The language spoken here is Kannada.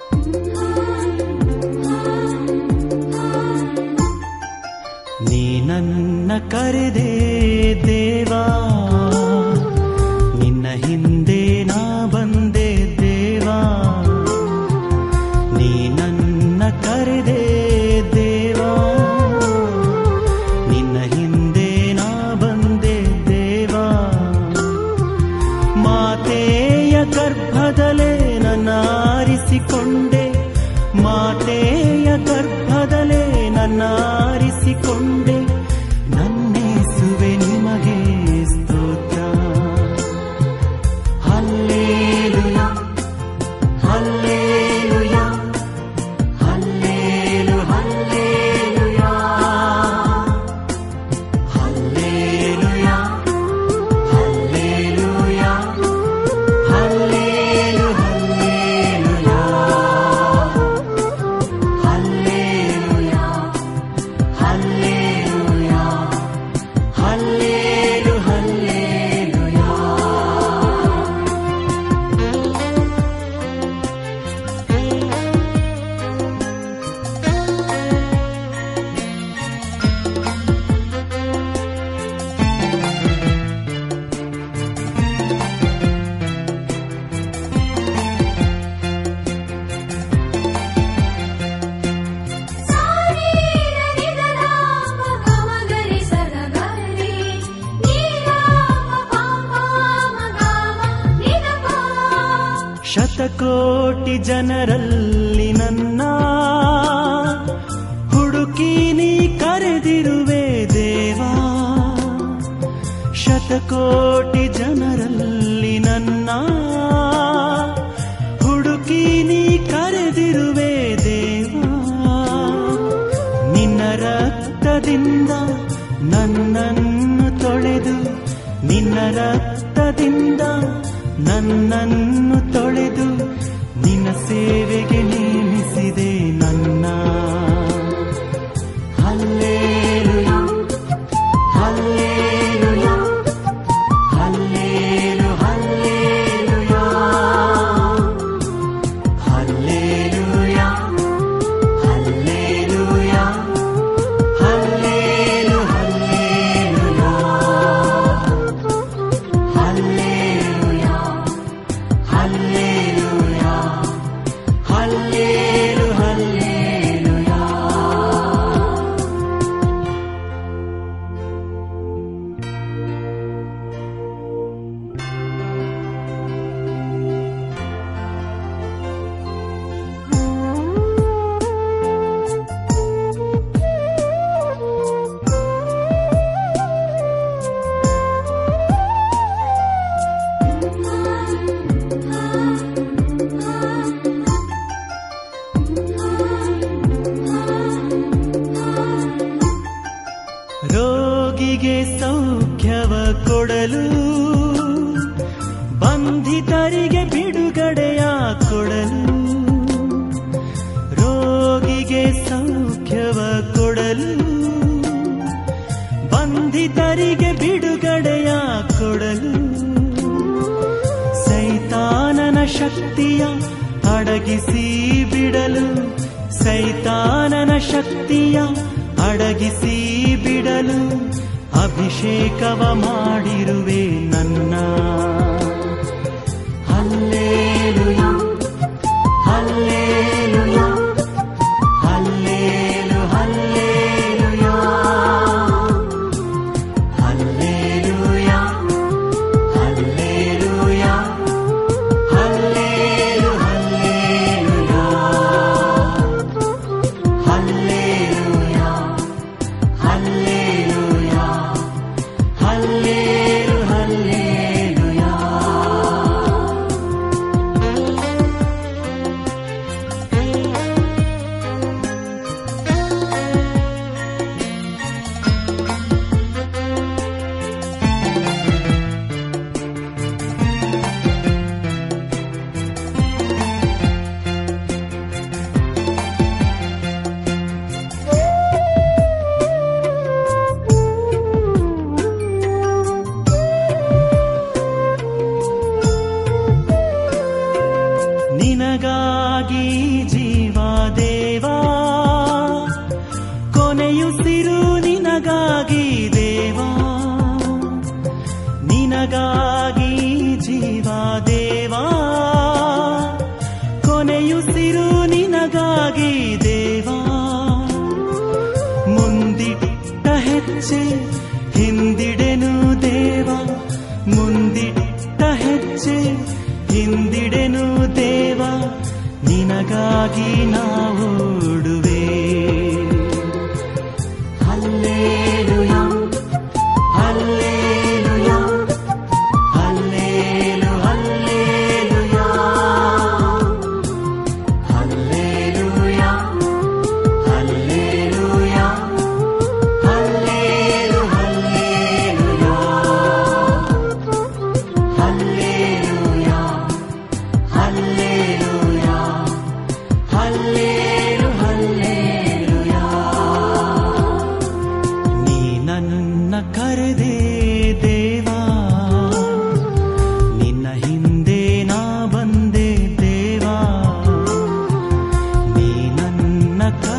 ನೀ ನನ್ನ ಕರೆದೆ ದೇವಾ ನಿನ್ನ ಹಿಂದೆ ನಾ ಬಂದೆ ದೇವಾ ನೀ ನನ್ನ ಕರೆದೆ ದೇವಾ ನಿನ್ನ ಹಿಂದೆ ನಾ ಬಂದೆ ದೇವಾ ಮಾತೆಯ ಗರ್ಭದಲೇ ನನ್ನ ಆರಿಸಿಕೊಂಡೆ ಮಾತೆಯ ಗರ್ಭದಲೇ ನನ್ನ ಆರಿಸಿಕೊಂಡೆ ನನ್ನೇಸುವೆ ನಿಮಗೆ ಸ್ತೋತ್ರ ಹಲ್ಲೇಲುಯ ಹಲ್ಲೇಲುಯ ಹಲ್ಲೇಲು ಹಲ್ಲೇಲುಯ ಹಲ್ಲೇಲುಯ ಹಲ್ಲೇಲುಯ ಹಲ್ಲೇಲು ಹಲ್ಲೇಲುಯ ಹಲ್ಲೇಲುಯ ಹಲ್ಲೇಲುಯ ಹಲ್ಲೇಲು ಹಲ್ಲೇಲುಯ ಶತಕೋಟಿ ಜನರಲ್ಲಿ ನನ್ನ ಹುಡುಕಿ ನೀ ಕರೆದಿರುವೆ ದೇವಾ ಶತಕೋಟಿ ಜನರಲ್ಲಿ ನನ್ನ ಹುಡುಕಿ ನೀ ಕರೆದಿರುವೆ ದೇವಾ ನಿನ್ನ ರಕ್ತದಿಂದ ನನ್ನನ್ನು ತೊಳೆದು ನಿನ್ನ ರಕ್ತದಿಂದ ನನ್ನನ್ನು ತೊಳೆದು ನಿನ್ನ ಸೇವೆಗೆ ನೇಮಿಸಿದೆ ನನ್ನ ಹಲ್ಲೇಲುಯ ಹಲ್ಲೇಲುಯ ಹಲ್ಲೇಲು ಹಲ್ಲೇಲುಯ ಹಲ್ಲೇಲುಯ ಹಲ್ಲೇಲುಯ ಹಲ್ಲೇಲು ಹಲ್ಲೇಲುಯ ಹಲ್ಲೇಲುಯ ಹಲ್ಲೇಲುಯ ಹಲ್ಲೇಲು ಹಲ್ಲೇಲುಯ ರೋಗಿಗೆ ಸೌಖ್ಯವ ಕೊಡಲು ಬಂಧಿತರಿಗೆ ಬಿಡುಗಡೆಯ ಕೊಡಲು ರೋಗಿಗೆ ಸೌಖ್ಯವ ಕೊಡಲು ಬಂಧಿತರಿಗೆ ಬಿಡುಗಡೆಯ ಕೊಡಲು ಸೈತಾನನ ಶಕ್ತಿಯ ಅಡಗಿಸಿ ಬಿಡಲು ಸೈತಾನನ ಶಕ್ತಿಯ ಅಡಗಿಸಿ ಬಿಡಲು ಅಭಿಷೇಕವ ಮಾಡಿರುವೆ ನನ್ನ ಹಲ್ಲೇಲುಯ ಹಲ್ಲೇಲುಯ ಹಲ್ಲೇಲು ಹಲ್ಲೇಲುಯ ಹಲ್ಲೇಲುಯ ಹಲ್ಲೇಲುಯ ಹಲ್ಲೇಲು ಹಲ್ಲೇಲುಯ ಹಲ್ಲೇಲುಯ ಹಲ್ಲೇಲುಯ ಹಲ್ಲೇಲು ಹಲ್ಲೇಲುಯ ಕೊನೆಯುಸಿರು ನಿನಗಾಗಿ ದೇವಾ ಮುಂದಿಟ್ಟ ಹೆಜ್ಜೆ ಹಿಂದಿಡೆನು ದೇವ ಮುಂದಿಟ್ಟ ಹೆಜ್ಜೆ ಹಿಂದಿಡೆನು ದೇವ ನಿನಗಾಗಿ ನಾವೋಡುವೆ ಹಲ್ಲೇಲುಯ ಹಲ್ಲೇಲುಯ ಹಲ್ಲೇಲು ಹಲ್ಲೇಲುಯ ಹಲ್ಲೇಲುಯ ಹಲ್ಲೇಲುಯ ಹಲ್ಲೇಲು ಹಲ್ಲೇಲುಯ ಹಲ್ಲೇಲುಯ ಹಲ್ಲೇಲುಯ ಹಲ್ಲೇಲು ಹಲ್ಲೇಲುಯ ನೀ ನನ್ನ ಕರೆದೆ ದೇವಾ ನಿನ್ನ ಹಿಂದೆ ನಾ ಬಂದೆ ದೇವಾ ನೀ ನನ್ನ ಕರೆದೆ